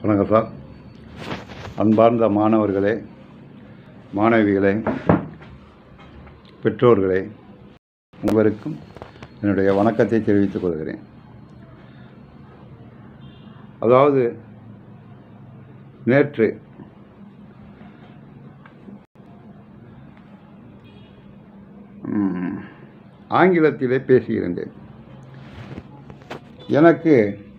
வணக்கம் சார் அன்பார்ந்த மாணவர்களே மாணவிகளே பெற்றோர்களே உங்களுக்கும் என்னுடைய வணக்கத்தை தெரிவித்துக் கொள்கிறேன் அதாவது நேற்று ம், ஆங்கிலத்திலே பேசியிருந்தேன் எனக்கு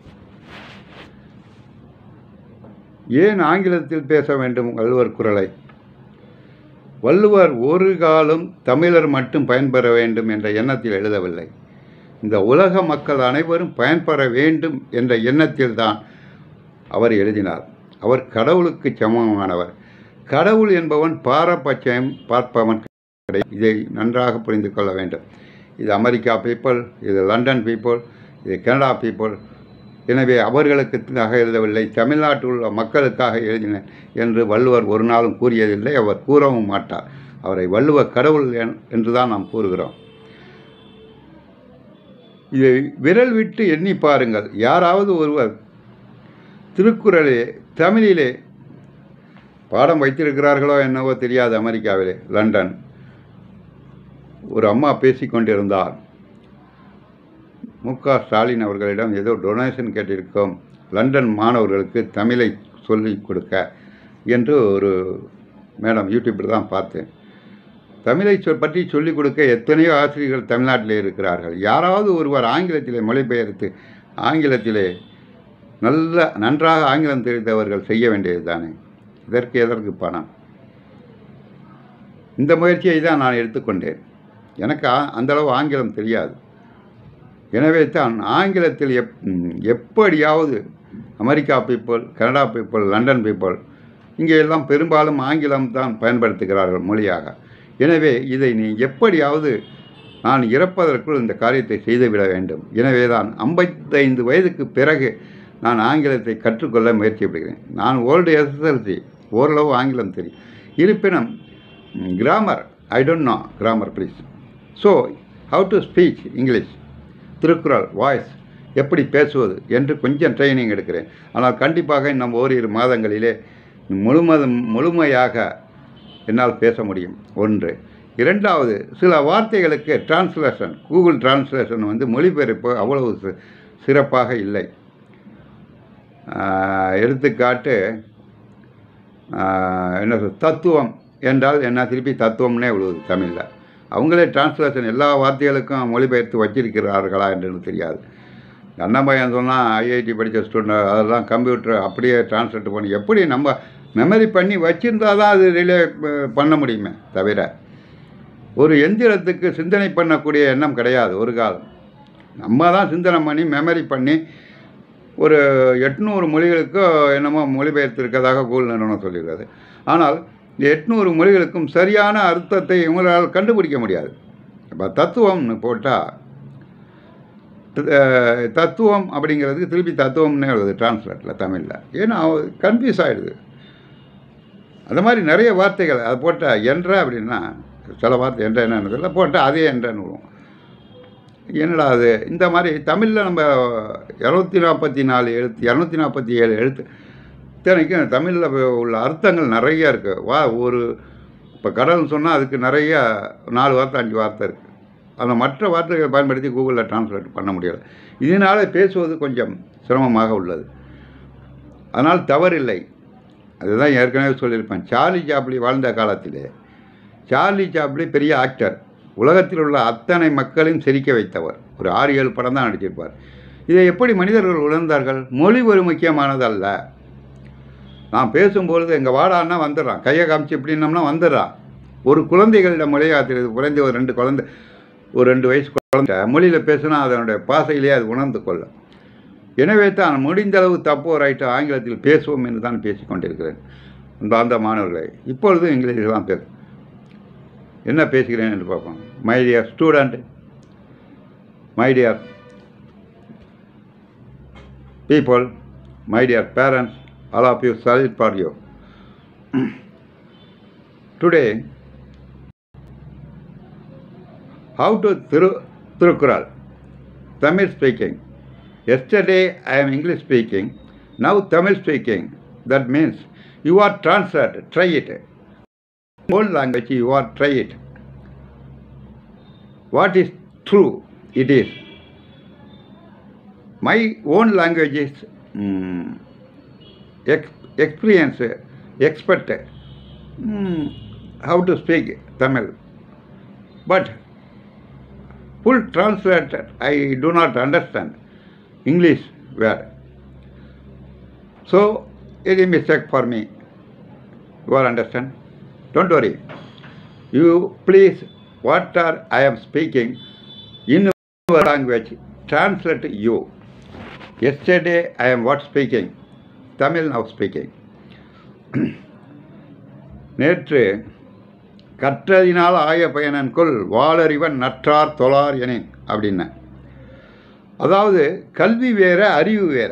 ஏன் ஆங்கிலத்தில் பேச வேண்டும் வள்ளுவர் குரலை வள்ளுவர் ஒரு காலம் தமிழர் மட்டும் பயன்பெற வேண்டும் என்ற எண்ணத்தில் எழுதவில்லை இந்த உலக மக்கள் அனைவரும் பயன்பெற வேண்டும் என்ற எண்ணத்தில் தான் அவர் எழுதினார் அவர் கடவுளுக்கு சமமானவர் கடவுள் என்பவன் பாரபட்சம் பார்ப்பவன் கிடையாது. இதை நன்றாக புரிந்து கொள்ள வேண்டும் இது அமெரிக்கா பீப்புள் இது லண்டன் பீப்புள் இது கனடா பீப்புள் எனவே அவர்களுக்காக எழுதவில்லை தமிழ்நாட்டில் உள்ள மக்களுக்காக எழுதினேன் என்று வள்ளுவர் ஒரு நாளும் கூறியதில்லை அவர் கூறவும் மாட்டார் அவரை வள்ளுவ கடவுள் என்- என்று தான் நாம் கூறுகிறோம் இதை விரல் விட்டு எண்ணி பாருங்கள் யாராவது ஒருவர் திருக்குறளே தமிழிலே பாடம் வைத்திருக்கிறார்களோ என்னவோ தெரியாது அமெரிக்காவிலே லண்டன் ஒரு அம்மா பேசிக்கொண்டிருந்தார் மு க ஸ்டாலின் அவர்களிடம் ஏதோ டொனேஷன் கேட்டிருக்கோம் லண்டன் மாணவர்களுக்கு தமிழை சொல்லிக் கொடுக்க என்று ஒரு மேடம் யூடியூப்பில் தான் பார்த்தேன் தமிழை சொல் பற்றி சொல்லிக் கொடுக்க எத்தனையோ ஆசிரியர்கள் தமிழ்நாட்டிலே இருக்கிறார்கள் யாராவது ஒருவர் ஆங்கிலத்திலே மொழிபெயர்த்து ஆங்கிலத்திலே நல்ல நன்றாக ஆங்கிலம் தெரிந்தவர்கள் செய்ய வேண்டியது தானே இதற்கு எதற்கு பணம் இந்த முயற்சியை தான் நான் எடுத்துக்கொண்டேன் எனக்கு ஆ- அந்த அளவு ஆங்கிலம் தெரியாது எனவே தான் ஆங்கிலத்தில் எப் ம், எப்படியாவது America people Canada people London people இங்கே எல்லாம் பெரும்பாலும் ஆங்கிலம் தான் பயன்படுத்துகிறார்கள் மொழியாக எனவே இதை நீ எப்படியாவது நான் இறப்பதற்குள் இந்த காரியத்தை செய்துவிட வேண்டும் எனவே தான் ஐம்பத்தைந்து வயதுக்கு பிறகு நான் ஆங்கிலத்தை கற்றுக்கொள்ள முயற்சிப்படுகிறேன் நான் ஓல்டு எஸ்எஸ்எல்சி ஓரளவு ஆங்கிலம் தெரியும் இருப்பினும் grammar I don't know grammar please so how to speech English Thirukkural voice எப்படி பேசுவது என்று கொஞ்சம் ட்ரைனிங் எடுக்கிறேன் ஆனால் கண்டிப்பாக இன்னும் ஓரிரு மாதங்களிலே முழுமதும் முழுமையாக என்னால் பேச முடியும் ஒன்று இரண்டாவது சில வார்த்தைகளுக்கு டிரான்ஸ்லேஷன் கூகுள் டிரான்ஸ்லேஷன் வந்து மொழிபெயர்ப்பு அவ்வளவு சி- சிறப்பாக இல்லை ஆஹ், எடுத்துக்காட்டு ஆஹ், என்ன சொல் தத்துவம் என்றால் என்ன திருப்பி தத்துவம்னே விழுவுது தமிழில் அவங்களே டிரான்ஸ்லேஷன் எல்லா வார்த்தைகளுக்கும் மொழிபெயர்த்து வச்சிருக்கிறார்களா என்று எனக்கு தெரியாது அண்ணாமயன் சொன்னால் ஐஐடி படித்த ஸ்டூடெண்ட் அதெல்லாம் கம்ப்யூட்டர் அப்படியே டிரான்ஸ்லேட் பண்ணி எப்படி நம்ம மெமரி பண்ணி வச்சிருந்தா தான் அது ரிலே ப- பண்ண முடியுமே தவிர ஒரு எந்திரத்துக்கு சிந்தனை பண்ணக்கூடிய எண்ணம் கிடையாது ஒரு காலம் நம்ம தான் சிந்தனை பண்ணி மெமரி பண்ணி ஒரு எட்நூறு மொழிகளுக்கு என்னமோ மொழிபெயர்த்திருக்கதாக கூகுள் நிறுவனம் சொல்லியிருக்காது ஆனால் இந்த எட்நூறு மொழிகளுக்கும் சரியான அர்த்தத்தை இவங்களால் கண்டுபிடிக்க முடியாது இப்போ தத்துவம்னு போட்டால் தத்துவம் அப்படிங்கிறதுக்கு திருப்பி தத்துவம்னே வருது டிரான்ஸ்லேட்டில் தமிழில் ஏன்னா கன்ஃபியூஸ் ஆகிடுது அந்த மாதிரி நிறைய வார்த்தைகள் அதை போட்டால் என்ற அப்படின்னா சில வார்த்தை என்ற என்னன்னு தெரியல போட்டால் அதே என்றன்னு வரும் என்னடா அது இந்த மாதிரி தமிழில் நம்ம இரநூத்தி நாற்பத்தி நாலு எழுத்து இரநூத்தி நாற்பத்தி ஏழு எழுத்து இத்தனைக்கும் தமிழில் உள்ள அர்த்தங்கள் நிறைய இருக்குது வா ஒரு இப்போ கடல்னு சொன்னால் அதுக்கு நிறைய நாலு வார்த்தை அஞ்சு வார்த்தை இருக்குது அந்த மற்ற வார்த்தைகளை பயன்படுத்தி கூகுளில் டிரான்ஸ்லேட் பண்ண முடியலை இதனால் பேசுவது கொஞ்சம் சிரமமாக உள்ளது அதனால் தவறில்லை அதுதான் ஏற்கனவே சொல்லியிருப்பேன் சார்லி சாப்ளி வாழ்ந்த காலத்திலே சார்லி சாப்ளி பெரிய ஆக்டர் உலகத்தில் உள்ள அத்தனை மக்களையும் சிரிக்க வைத்தவர் ஒரு ஆறு ஏழு படம் தான் நடிச்சிருப்பார் இதை எப்படி மனிதர்கள் உணர்ந்தார்கள் மொழி ஒரு முக்கியமானதல்ல நான் பேசும்பொழுது எங்கள் வாடான்னா வந்துடுறான் கையை காமிச்சு இப்படின்னோம்னா வந்துடுறான் ஒரு குழந்தைகளிடம் மொழியாக தெரியுது குறைந்த ஒரு ரெண்டு குழந்தை ஒரு ரெண்டு வயசு குழந்தை மொழியில் பேசுனா அதனுடைய பாசையிலே அது உணர்ந்து கொள்ளும் எனவே தான் முடிந்தளவு தப்போ ரைட்டோ ஆங்கிலத்தில் பேசுவோம் என்று தான் பேசிக் கொண்டிருக்கிறேன் அந்த அந்த மாணவர்களை இப்பொழுதும் இங்கிலீஷில் தான் பேசும் என்ன பேசுகிறேன் என்று பார்ப்போம் my dear student my dear people, my dear parents, all of you salute for you. Today, how to Thiru, Thirukural, Tamil speaking. Yesterday I am English speaking, now Tamil speaking that means you are translate try it own language you are try it what is true it is my own language is ex- experience, expert, mm, how to speak Tamil. But full translated, I do not understand English word. So it is mistake for me. You all understand? Don't worry. You please, what are I am speaking in your language, translate you. Yesterday I am what speaking? Tamil now speaking. நேற்று கற்றதினால் ஆய பயனன்கொள் வாளறிவன் நற்றார் தொழார் எனேன் அப்படின்னேன் அதாவது கல்வி வேற அறிவு வேற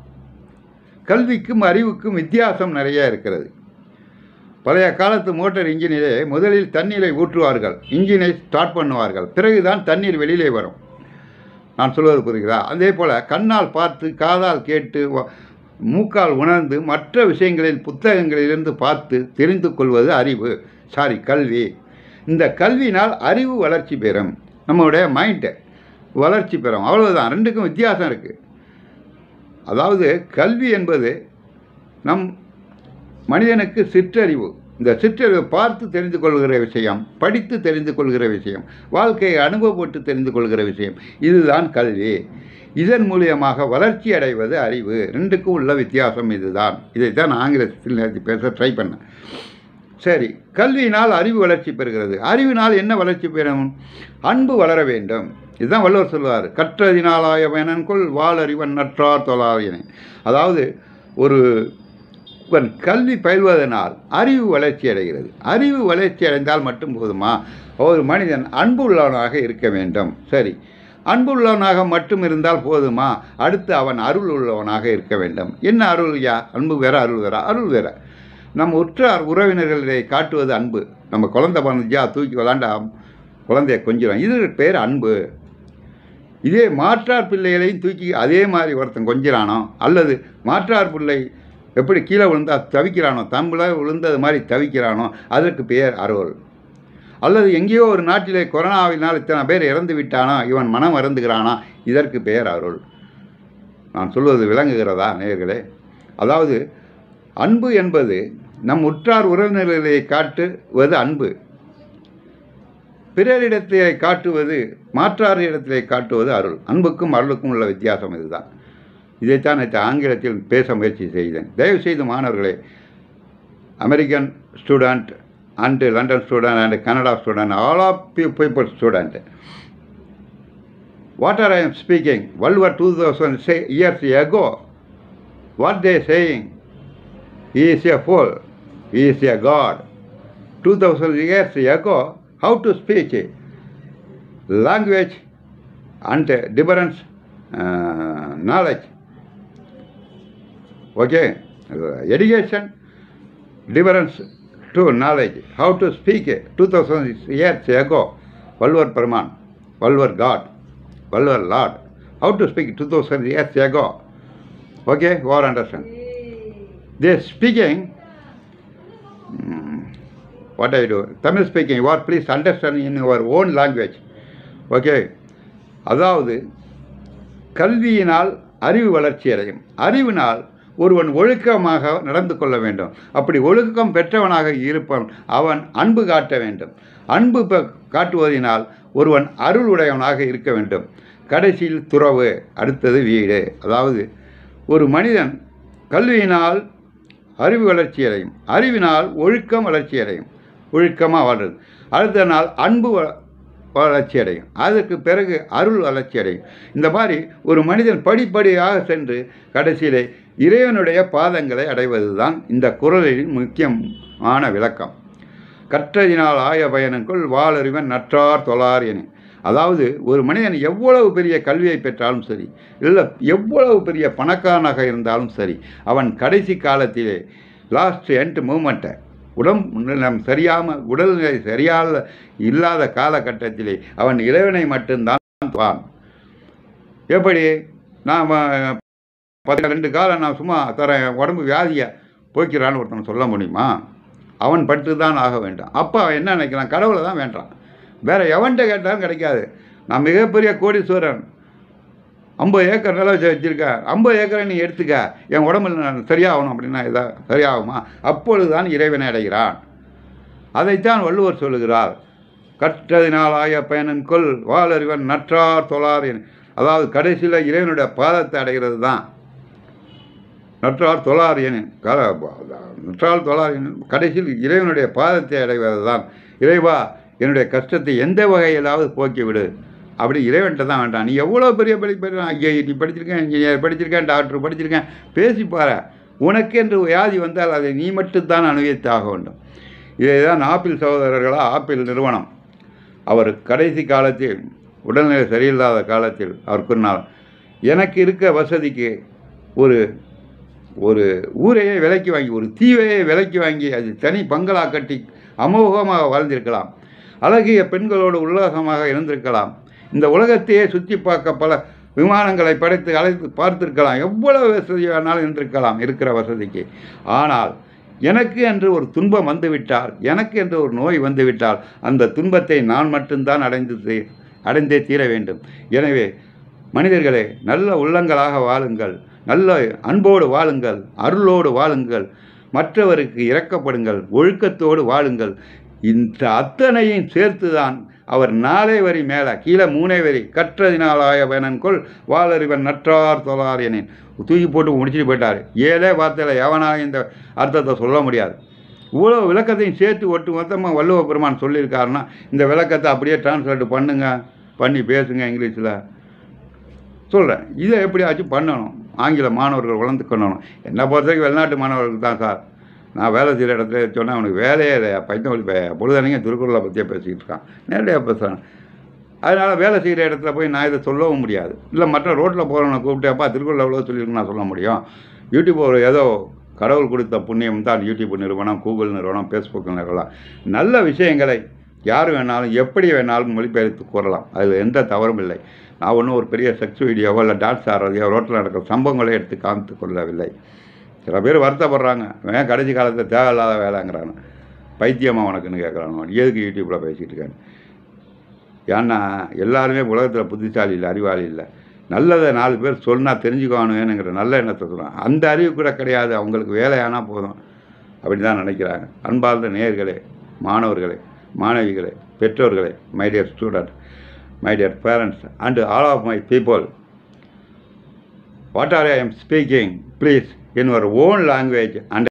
கல்விக்கும் அறிவுக்கும் வித்தியாசம் நிறைய இருக்கிறது பழைய காலத்து மோட்டார் இன்ஜினிலே முதலில் தண்ணீரை ஊற்றுவார்கள் இன்ஜினை ஸ்டார்ட் பண்ணுவார்கள் பிறகுதான் தண்ணீர் வெளியிலே வரும் நான் சொல்வது புரிகிறதா அதே போல் கண்ணால் பார்த்து காதால் கேட்டு வ- மூக்கால் உணர்ந்து மற்ற விஷயங்களில் புத்தகங்களிலிருந்து பார்த்து தெரிந்து கொள்வது அறிவு சாரி கல்வி இந்த கல்வினால் அறிவு வளர்ச்சி பெறும் நம்மளுடைய மைண்டு வளர்ச்சி பெறும் அவ்வளவுதான் ரெண்டுக்கும் வித்தியாசம் இருக்குது அதாவது கல்வி என்பது நம் மனிதனுக்கு சிற்றறிவு இந்த சிற்றறிவு பார்த்து தெரிந்து கொள்கிற விஷயம் படித்து தெரிந்து கொள்கிற விஷயம் வாழ்க்கையை அனுபவப்பட்டு தெரிந்து கொள்கிற விஷயம் இதுதான் கல்வி இதன் மூலியமாக வளர்ச்சி அடைவது அறிவு ரெண்டுக்கும் உள்ள வித்தியாசம் இதுதான் இதைத்தான் ஆங்கிலத்தில் நேற்று பேச ட்ரை பண்ணேன் சரி கல்வியினால் அறிவு வளர்ச்சி பெறுகிறது அறிவினால் என்ன வளர்ச்சி பெறும் அன்பு வளர வேண்டும் இதுதான் வள்ளுவர் சொல்வார் கற்றதினாலாய வேணன்கொள் வாளறிவன் நற்றார் தொழாரியனை அதாவது ஒரு இவன் கல்வி பயில்வதனால் அறிவு வளர்ச்சி அடைகிறது அறிவு வளர்ச்சி அடைந்தால் மட்டும் போதுமா ஒரு மனிதன் அன்பு உள்ளவனாக இருக்க வேண்டும் சரி அன்பு உள்ளவனாக மட்டும் இருந்தால் போதுமா அடுத்து அவன் அருள் உள்ளவனாக இருக்க வேண்டும் என்ன அருள் யா அன்பு வேற அருள் வேற அருள் வேற நம் உற்றார் உறவினர்களை காட்டுவது அன்பு நம்ம குழந்தை பிறந்துச்சா தூக்கி விளாண்டா குழந்தைய கொஞ்சிடும் இது பேர் அன்பு இதே மாற்றார் பிள்ளைகளையும் தூக்கி அதே மாதிரி ஒருத்தன் கொஞ்சிறானோ அல்லது மாற்றார் பிள்ளை எப்படி கீழே விழுந்தா தவிக்கிறானோ தம்பில் விழுந்தது மாதிரி தவிக்கிறானோ அதற்கு பெயர் அருள் அல்லது எங்கேயோ ஒரு நாட்டிலே கொரோனாவினால் இத்தனை பேர் இறந்து விட்டானோ இவன் மனம் இறந்துகிறானா இதற்கு பெயர் அருள் நான் சொல்வது விளங்குகிறதா நேயர்களே அதாவது அன்பு என்பது நம் உற்றார் உறவினர்களை காட்டுவது அன்பு பிறரிடத்திலே காட்டுவது மாற்றார் இடத்திலே காட்டுவது அருள் அன்புக்கும் அருளுக்கும் உள்ள வித்தியாசம் இதுதான் இதைத்தான் நேற்று ஆங்கிலத்தில் பேச முயற்சி செய்தேன் தயவுசெய்து மாணவர்களே American student and London student and Canada student all of people student what are I am speaking Valluvar two thousand years ago what they saying he is a fool, he is a god. 2000 years ago, how to speak language and different uh, knowledge. Okay, education, difference to knowledge. How to speak 2000 years ago, Valvar Paraman, Valvar God, Valvar Lord. How to speak 2000 years ago. Okay, you all understand. they speaking mm, what I do Tamil speaking you are please understand in your own language okay அதாவது கல்வியினால் அறிவு வளர்ச்சி அடையும் அறிவினால் ஒருவன் ஒழுக்கமாக நடந்து கொள்ள வேண்டும் அப்படி ஒழுக்கம் பெற்றவனாக இருப்பவன் அவன் அன்பு காட்ட வேண்டும் அன்பு ப- காட்டுவதினால் ஒருவன் அருள் உடையவனாக இருக்க வேண்டும் கடைசியில் துறவு அடுத்தது வீடு அதாவது ஒரு மனிதன் கல்வியினால் அறிவு வளர்ச்சி அடையும் அறிவினால் ஒழுக்கம் வளர்ச்சி அடையும் ஒழுக்கமாக வாழ்றது அடுத்த நாள் அன்பு வ- வளர்ச்சி அடையும் அதற்கு பிறகு அருள் வளர்ச்சி அடையும் இந்த மாதிரி ஒரு மனிதன் படிப்படியாக சென்று கடைசியிலே இறைவனுடைய பாதங்களை அடைவதுதான் இந்த குறளின் முக்கியமான விளக்கம் கற்றதினால் ஆய பயனுக்குள் வாளறிவன் நற்றார் தொழார் என அதாவது ஒரு மனிதன் எவ்வளவு பெரிய கல்வியை பெற்றாலும் சரி இல்லை எவ்வளவு பெரிய பணக்காரனாக இருந்தாலும் சரி அவன் கடைசி காலத்திலே லாஸ்ட் எண்ட் மூமெண்ட்டை உடம்பு நம் சரியாம உடல்நிலை சரியாக இல்லாத காலகட்டத்திலே அவன் இறைவனை மட்டும்தான் வான் எப்படி நாம் பத்து ரெண்டு காலம் நான் சும்மா தரேன் உடம்பு வியாதியை போய்க்கிறான்னு ஒருத்தன் சொல்ல முடியுமா அவன் பட்டு தான் ஆக வேண்டும் அப்போ அவன் என்ன நினைக்கிறான் கடவுளை தான் வேண்டான் வேற எவன்கிட்ட கேட்டாலும் கிடைக்காது நான் மிகப்பெரிய கோடீஸ்வரன் ஐம்பது ஏக்கர் நிலம் வச்சு வச்சுருக்கேன் ஐம்பது ஏக்கரை நீ எடுத்துக்க என் உடம்புல நான் சரியாகணும் அப்படின்னா இதா சரியாகுமா அப்பொழுது தான் இறைவனை அடைகிறான் அதைத்தான் வள்ளுவர் சொல்லுகிறார் கற்றதினாலாய பயனன் கொல் வாளறிவன் நற்றார் தொழார் என அதாவது கடைசியில் இறைவனுடைய பாதத்தை அடைகிறது தான் நற்றார் தொழார் என க- நற்றார் தொழார் என கடைசியில் இறைவனுடைய பாதத்தை அடைவது தான் இறைவா என்னுடைய கஷ்டத்தை எந்த வகையிலாவது போக்கி விடு அப்படி இறைவன்கிட்ட தான் வேண்டாம் நீ எவ்வளோ பெரிய படிப்பு ஐஐடி படிச்சிருக்கேன் இன்ஜினியர் படிச்சிருக்கேன் டாக்டர் படிச்சிருக்கேன் பேசி பாரு உனக்கென்று வியாதி வந்தால் அதை நீ மட்டும்தான் அனுபவித்து ஆக வேண்டும் இதை தான் ஆப்பிள் சகோதரர்களா ஆப்பிள் நிறுவனம் அவர் கடைசி காலத்தில் உடல்நிலை சரியில்லாத காலத்தில் அவர் கூறினார் எனக்கு இருக்க வசதிக்கு ஒரு ஒரு ஊரையே விலைக்கு வாங்கி ஒரு தீவையே விலைக்கு வாங்கி அது தனி பங்களா கட்டி அமோகமாக வாழ்ந்திருக்கலாம் அழகிய பெண்களோடு உல்லாசமாக இருந்திருக்கலாம் இந்த உலகத்தையே சுற்றி பார்க்க பல விமானங்களை படைத்து அழைத்து பார்த்திருக்கலாம் எவ்வளவு வசதி வேணாலும் இருந்திருக்கலாம் இருக்கிற வசதிக்கு ஆனால் எனக்கு என்று ஒரு துன்பம் வந்துவிட்டால் எனக்கு என்று ஒரு நோய் வந்துவிட்டால் அந்த துன்பத்தை நான் மட்டும்தான் அடைந்து தீ- அடைந்தே தீர வேண்டும் எனவே மனிதர்களே நல்ல உள்ளங்களாக வாழுங்கள் நல்ல அன்போடு வாழுங்கள் அருளோடு வாழுங்கள் மற்றவருக்கு இரக்கப்படுங்கள் ஒழுக்கத்தோடு வாழுங்கள் இந்த அத்தனையும் சேர்த்துதான் அவர் நாலே வரி மேலே கீழே மூணே வரி கற்றதினாலாய வேணன்கொள் வாளறிவன் நற்றார் தொழார் எனேன் தூக்கி போட்டு முடிச்சுட்டு போயிட்டார் ஏழே வார்த்தையில் எவனாலும் இந்த அர்த்தத்தை சொல்ல முடியாது இவ்வளோ விளக்கத்தையும் சேர்த்து ஒட்டு மொத்தமாக வள்ளுவ பெருமான் சொல்லியிருக்காருன்னா இந்த விளக்கத்தை அப்படியே டிரான்ஸ்லேட் பண்ணுங்க பண்ணி பேசுங்க இங்கிலீஷில் சொல்கிறேன் இதை எப்படியாச்சும் பண்ணணும் ஆங்கில மாணவர்கள் வளர்ந்துக்கணும் என்னை பொறுத்த வரைக்கும் வெளிநாட்டு மாணவர்களுக்கு தான் சார் நான் வேலை செய்கிற இடத்துல சொன்னேன் அவனுக்கு வேலையே இல்லையா பைத்தன் பொழுதனைங்க திருக்குறளை பற்றியே பேசிக்கிட்டு இருக்கான் நேரடியாக பேசுகிறான் அதனால் வேலை செய்கிற இடத்துல போய் நான் இதை சொல்லவும் முடியாது இல்லை மற்ற ரோட்டில் போகிறவனை கூப்பிட்டு அப்பா திருக்குறள் எவ்வளோ சொல்லியிருக்குன்னு நான் சொல்ல முடியும் யூடியூப் ஒரு ஏதோ கடவுள் கொடுத்த புண்ணியம் தான் யூடியூப் நிறுவனம் கூகுள் நிறுவனம் ஃபேஸ்புக் நிறுவனம் நல்ல விஷயங்களை யார் வேணாலும் எப்படி வேணாலும் மொழிபெயர்த்து கூறலாம் அதில் எந்த தவறும் இல்லை நான் ஒன்றும் ஒரு பெரிய செக்ஸ் வீடியோவோ இல்லை டான்ஸ் ஆடுறதையோ ரோட்டில் நடக்கிற சம்பவங்களை எடுத்து காமித்து கொள்ளவில்லை சில பேர் வருத்தப்படுறாங்க ஏன் கடைசி காலத்தில் தேவையில்லாத வேலைங்கிறாங்க பைத்தியமா உனக்குன்னு கேட்குறாங்க எதுக்கு யூடியூப்பில் பேசிகிட்டு இருக்காங்க ஏன்னா எல்லாருமே உலகத்தில் புத்திசாலி இல்லை அறிவாளி இல்லை நல்லதை நாலு பேர் சொன்னால் தெரிஞ்சுக்கணுங்கிற நல்ல எண்ணத்தை சொல்கிறாங்க அந்த அறிவு கூட கிடையாது அவங்களுக்கு வேலையானால் போதும் அப்படி தான் நினைக்கிறாங்க அன்பார்ந்த நேயர்களே மாணவர்களே மாணவிகளே பெற்றோர்களே my dear student my dear parents and all of my people what are I am speaking please in your own language and